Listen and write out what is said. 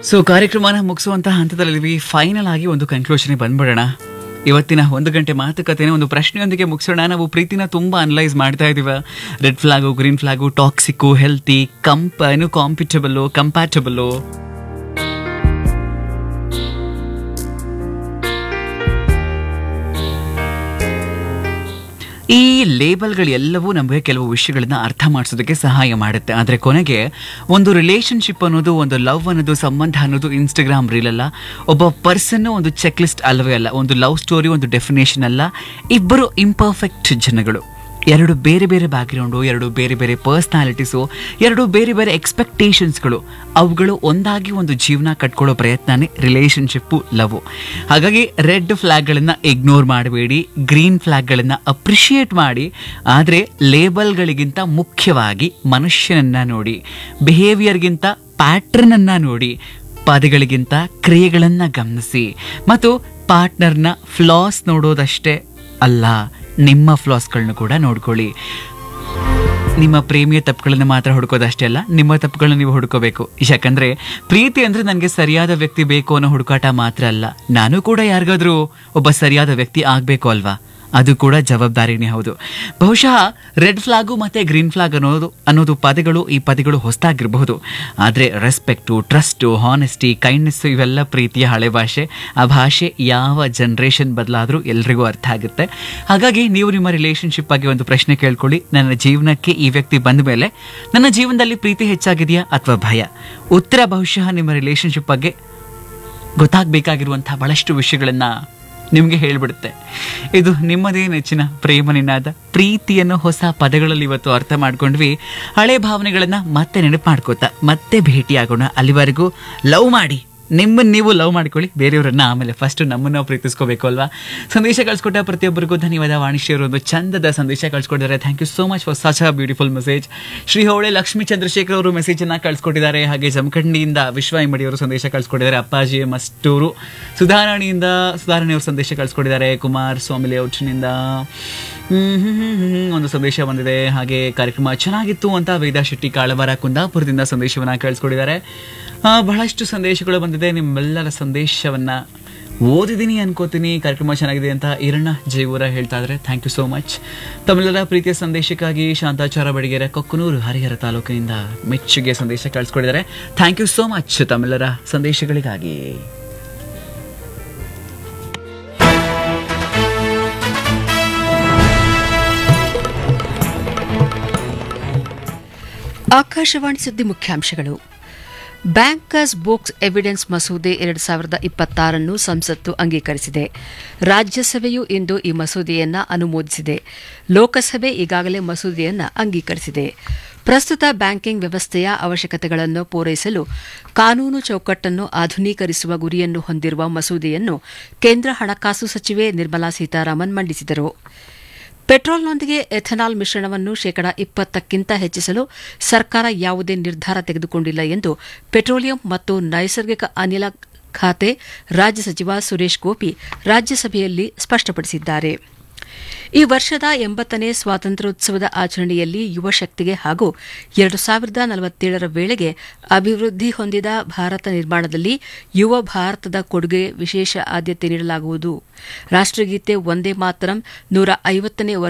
so ಕಾರ್ಯಕ್ರಮನ ಮುಗಿಸುವಂತಹ ಹಂತದಲ್ಲಿ final ಆಗಿ ಒಂದು ಕನ್ಕ್ಲೂಷನ್ಗೆ ಬಂದ್ಬಿಡೋಣ ಇವತ್ತಿನ ಒಂದು ಗಂಟೆ ಮಾತುಕತೆನ ಒಂದು ಪ್ರಶ್ನೆಯೊಂದಿಗೆ ಮುಗಿಸೋಣ ನಾವು ಪ್ರೀತಿನ ತುಂಬಾ ಅನಲೈಸ್ ಮಾಡ್ತಾ ಇದೀವ red flag green flag toxic healthy ಕಂಪ ಏನು ಕಾಂಪಿಟಬಲ್ ಕಂಪ್ಯಾಟಬಲ್ ಈ ಲೇಬಲ್ಗಳು ಎಲ್ಲವೂ ನಮಗೆ ಕೆಲವು ವಿಷಯಗಳನ್ನ ಅರ್ಥ ಮಾಡಿಸೋದಕ್ಕೆ ಸಹಾಯ ಮಾಡುತ್ತೆ ಆದರೆ ಕೊನೆಗೆ ಒಂದು ರಿಲೇಶನ್ಶಿಪ್ ಅನ್ನೋದು ಒಂದು ಲವ್ ಅನ್ನೋದು ಸಂಬಂಧ ಅನ್ನೋದು ಇನ್ಸ್ಟಾಗ್ರಾಮ್ ರೀಲ್ ಅಲ್ಲ ಒಬ್ಬ ಪರ್ಸನ್ ಒಂದು ಚೆಕ್ ಲಿಸ್ಟ್ ಅಲ್ಲವೇ ಅಲ್ಲ ಒಂದು ಲವ್ ಸ್ಟೋರಿ ಒಂದು ಡೆಫಿನೇಷನ್ ಅಲ್ಲ ಇಬ್ಬರು ಇಂಪರ್ಫೆಕ್ಟ್ ಜನಗಳು ಎರಡು ಬೇರೆ ಬೇರೆ ಬ್ಯಾಕ್ಗ್ರೌಂಡು ಎರಡು ಬೇರೆ ಬೇರೆ ಪರ್ಸ್ನಾಲಿಟೀಸು ಎರಡು ಬೇರೆ ಬೇರೆ ಎಕ್ಸ್ಪೆಕ್ಟೇಷನ್ಸ್ಗಳು ಅವುಗಳು ಒಂದಾಗಿ ಒಂದು ಜೀವನ ಕಟ್ಕೊಳ್ಳೋ ಪ್ರಯತ್ನನೇ ರಿಲೇಶನ್ಶಿಪ್ಪು ಲವ್ ಹಾಗಾಗಿ ರೆಡ್ ಫ್ಲ್ಯಾಗ್ಗಳನ್ನು ಇಗ್ನೋರ್ ಮಾಡಬೇಡಿ ಗ್ರೀನ್ ಫ್ಲ್ಯಾಗ್ಗಳನ್ನು ಅಪ್ರಿಷಿಯೇಟ್ ಮಾಡಿ ಆದರೆ ಲೇಬಲ್ಗಳಿಗಿಂತ ಮುಖ್ಯವಾಗಿ ಮನುಷ್ಯನನ್ನ ನೋಡಿ ಬಿಹೇವಿಯರ್ಗಿಂತ ಪ್ಯಾಟ್ರನನ್ನು ನೋಡಿ ಪದಗಳಿಗಿಂತ ಕ್ರಿಯೆಗಳನ್ನು ಗಮನಿಸಿ ಮತ್ತು ಪಾರ್ಟ್ನರ್ನ ಫ್ಲಾಸ್ ನೋಡೋದಷ್ಟೇ ಅಲ್ಲ ನಿಮ್ಮ ಫ್ಲಾಸ್ಗಳನ್ನ ಕೂಡ ನೋಡ್ಕೊಳ್ಳಿ ನಿಮ್ಮ ಪ್ರೇಮಿಯ ತಪ್ಪುಗಳನ್ನ ಮಾತ್ರ ಹುಡುಕೋದಷ್ಟೇ ಅಲ್ಲ ನಿಮ್ಮ ತಪ್ಪುಗಳನ್ನ ನೀವು ಹುಡುಕೋಬೇಕು ಯಾಕಂದ್ರೆ ಪ್ರೀತಿ ಅಂದ್ರೆ ನನಗೆ ಸರಿಯಾದ ವ್ಯಕ್ತಿ ಬೇಕು ಅನ್ನೋ ಹುಡುಕಾಟ ಮಾತ್ರ ಅಲ್ಲ ನಾನು ಕೂಡ ಯಾರಿಗಾದ್ರೂ ಒಬ್ಬ ಸರಿಯಾದ ವ್ಯಕ್ತಿ ಆಗಬೇಕು ಅಲ್ವಾ ಅದು ಕೂಡ ಜವಾಬ್ದಾರಿನೇ ಹೌದು ಬಹುಶಃ ರೆಡ್ ಫ್ಲಾಗು ಮತ್ತೆ ಗ್ರೀನ್ ಫ್ಲಾಗ್ ಅನ್ನೋದು ಅನ್ನೋದು ಪದಗಳು ಈ ಪದಗಳು ಹೊಸದಾಗಿರಬಹುದು ಆದರೆ ರೆಸ್ಪೆಕ್ಟು ಟ್ರಸ್ಟು ಹಾನೆಸ್ಟಿ ಕೈಂಡ್ನೆಸ್ಸು ಇವೆಲ್ಲ ಪ್ರೀತಿಯ ಹಳೆ ಭಾಷೆ ಆ ಭಾಷೆ ಯಾವ ಜನ್ರೇಷನ್ ಬದಲಾದರೂ ಎಲ್ರಿಗೂ ಅರ್ಥ ಆಗುತ್ತೆ ಹಾಗಾಗಿ ನೀವು ನಿಮ್ಮ ರಿಲೇಶನ್ಶಿಪ್ ಬಗ್ಗೆ ಒಂದು ಪ್ರಶ್ನೆ ಕೇಳ್ಕೊಳ್ಳಿ ನನ್ನ ಜೀವನಕ್ಕೆ ಈ ವ್ಯಕ್ತಿ ಬಂದ ಮೇಲೆ ನನ್ನ ಜೀವನದಲ್ಲಿ ಪ್ರೀತಿ ಹೆಚ್ಚಾಗಿದೆಯಾ ಅಥವಾ ಭಯ ಉತ್ತರ ಬಹುಶಃ ನಿಮ್ಮ ರಿಲೇಶನ್ಶಿಪ್ ಬಗ್ಗೆ ಗೊತ್ತಾಗಬೇಕಾಗಿರುವಂತಹ ಬಹಳಷ್ಟು ವಿಷಯಗಳನ್ನ ನಿಮಗೆ ಹೇಳ್ಬಿಡುತ್ತೆ ಇದು ನಿಮ್ಮದೇ ನೆಚ್ಚಿನ ಪ್ರೇಮ ನಿನಾದ ಪ್ರೀತಿಯನ್ನು ಹೊಸ ಪದಗಳಲ್ಲಿ ಇವತ್ತು ಅರ್ಥ ಮಾಡ್ಕೊಂಡ್ವಿ ಹಳೆ ಭಾವನೆಗಳನ್ನ ಮತ್ತೆ ನೆನಪು ಮಾಡ್ಕೋತಾ ಮತ್ತೆ ಭೇಟಿಯಾಗೋಣ ಅಲ್ಲಿವರೆಗೂ ಲವ್ ಮಾಡಿ ನಿಮ್ಮನ್ನು ನೀವು ಲವ್ ಮಾಡ್ಕೊಳ್ಳಿ ಬೇರೆಯವರನ್ನ ಆಮೇಲೆ ಫಸ್ಟ್ ನಮ್ಮನ್ನು ನಾವು ಪ್ರೀತಿಸ್ಕೋಬೇಕು ಅಲ್ವಾ ಸಂದೇಶ ಕಳಿಸ್ಕೊಟ್ಟ ಪ್ರತಿಯೊಬ್ಬರಿಗೂ ಧನ್ಯವಾದ ವಾಣಿಶ್ಯರು ಒಂದು ಚಂದದ ಸಂದೇಶ ಕಳಿಸ್ಕೊಟ್ಟಿದ್ದಾರೆ thank you so much for such a beautiful message Shri Hole Lakshmi Chandrashekar ಅವರು ಮೆಸೇಜ್ ಅನ್ನ ಕಳಿಸ್ಕೊಟ್ಟಿದ್ದಾರೆ ಹಾಗೆ ಜಮಖಂಡಿಯಿಂದ ವಿಶ್ವ ಇಮ್ಮಡಿ ಅವರು ಸಂದೇಶ ಕಳಿಸ್ಕೊಟ್ಟಿದ್ದಾರೆ ಅಪ್ಪಾಜಿ ಮಸ್ಟೂರು ಸುಧಾರಾಣಿಯಿಂದ ಸುಧಾರಣೆ ಅವರು ಸಂದೇಶ ಕಳಿಸ್ಕೊಟ್ಟಿದ್ದಾರೆ ಕುಮಾರ್ ಸ್ವಾಮಿ ಲೇಔಟ್ನಿಂದ ಹ್ಮ್ ಹ್ಮ್ ಹ್ಮ್ ಹ್ಮ್ ಒಂದು ಸಂದೇಶ ಬಂದಿದೆ ಹಾಗೆ ಕಾರ್ಯಕ್ರಮ ಚೆನ್ನಾಗಿತ್ತು ಅಂತ ವೇದಾ ಶೆಟ್ಟಿ ಕಾಳವಾರ ಕುಂದಾಪುರದಿಂದ ಸಂದೇಶವನ್ನ ಕಳಿಸ್ಕೊಟ್ಟಿದ್ದಾರೆ ಆ, ಬಹಳಷ್ಟು ಸಂದೇಶಗಳು ಬಂದಿದೆ ನಿಮ್ಮೆಲ್ಲರ ಸಂದೇಶವನ್ನ ಓದಿದ್ದೀನಿ ಅನ್ಕೋತೀನಿ ಕಾರ್ಯಕ್ರಮ ಚೆನ್ನಾಗಿದೆ ಅಂತ ಈರಣ್ಣ ಜೈವೂರ ಹೇಳ್ತಾ ಇದ್ದಾರೆ ಥ್ಯಾಂಕ್ ಯು ಸೋ ಮಚ್ ತಮ್ಮೆಲ್ಲರ ಪ್ರೀತಿಯ ಸಂದೇಶಕ್ಕಾಗಿ ಶಾಂತಾಚಾರ ಬಡಿಗೆರೆ ಕೊಕ್ಕನೂರು ಹರಿಹರ ತಾಲೂಕಿನಿಂದ ಮೆಚ್ಚುಗೆ ಸಂದೇಶ ಕಳಿಸ್ಕೊಟ್ಟಿದ್ದಾರೆ ಥ್ಯಾಂಕ್ ಯು ಸೋ ಮಚ್ ತಮ್ಮೆಲ್ಲರ ಸಂದೇಶಗಳಿಗಾಗಿ ಆಕಾಶವಾಣಿ ಸುದ್ದಿ ಮುಖ್ಯಾಂಶಗಳು ಬ್ಯಾಂಕರ್ಸ್ ಬುಕ್ಸ್ ಎವಿಡೆನ್ಸ್ ಮಸೂದೆ ಎರಡು ಸಾವಿರದ ಇಪ್ಪತ್ತಾರನ್ನು ಸಂಸತ್ತು ಅಂಗೀಕರಿಸಿದೆ ರಾಜ್ಯಸಭೆಯು ಇಂದು ಈ ಮಸೂದೆಯನ್ನ ಅನುಮೋದಿಸಿದೆ ಲೋಕಸಭೆ ಈಗಾಗಲೇ ಮಸೂದೆಯನ್ನ ಅಂಗೀಕರಿಸಿದೆ ಪ್ರಸ್ತುತ ಬ್ಯಾಂಕಿಂಗ್ ವ್ಯವಸ್ಥೆಯ ಅವಶ್ಯಕತೆಗಳನ್ನು ಪೂರೈಸಲು ಕಾನೂನು ಚೌಕಟ್ಟನ್ನು ಆಧುನೀಕರಿಸುವ ಗುರಿಯನ್ನು ಹೊಂದಿರುವ ಮಸೂದೆಯನ್ನು ಕೇಂದ್ರ ಹಣಕಾಸು ಸಚಿವೆ ನಿರ್ಮಲಾ ಸೀತಾರಾಮನ್ ಮಂಡಿಸಿದರು ಪೆಟ್ರೋಲ್ನೊಂದಿಗೆ ಎಥೆನಾಲ್ ಮಿಶ್ರಣವನ್ನು ಶೇಕಡಾ ಇಪ್ಪತ್ತಕ್ಕಿಂತ ಹೆಚ್ಚಿಸಲು ಸರ್ಕಾರ ಯಾವುದೇ ನಿರ್ಧಾರ ತೆಗೆದುಕೊಂಡಿಲ್ಲ ಎಂದು ಪೆಟ್ರೋಲಿಯಂ ಮತ್ತು ನೈಸರ್ಗಿಕ ಅನಿಲ ಖಾತೆ ರಾಜ್ಯ ಸಚಿವ ಸುರೇಶ್ ಗೋಪಿ ರಾಜ್ಯಸಭೆಯಲ್ಲಿ ಸ್ಪಷ್ಟಪಡಿಸಿದ್ದಾರೆ ಈ ವರ್ಷದ ಎಂಬತ್ತನೇ ಸ್ವಾತಂತ್ರ್ಯೋತ್ಸವದ ಆಚರಣೆಯಲ್ಲಿ ಯುವ ಶಕ್ತಿಗೆ ಹಾಗೂ ಎರಡು ಸಾವಿರದ ನಲವತ್ತೇಳರ ವೇಳೆಗೆ ಅಭಿವೃದ್ಧಿ ಹೊಂದಿದ ಭಾರತ ನಿರ್ಮಾಣದಲ್ಲಿ ಯುವ ಭಾರತದ ಕೊಡುಗೆ ವಿಶೇಷ ಆದ್ಯತೆ ನೀಡಲಾಗುವುದು ರಾಷ್ಟಗೀತೆ ಒಂದೇ ಮಾತರಂ ನೂರ ಐವತ್ತನೇ ವರ್ಷ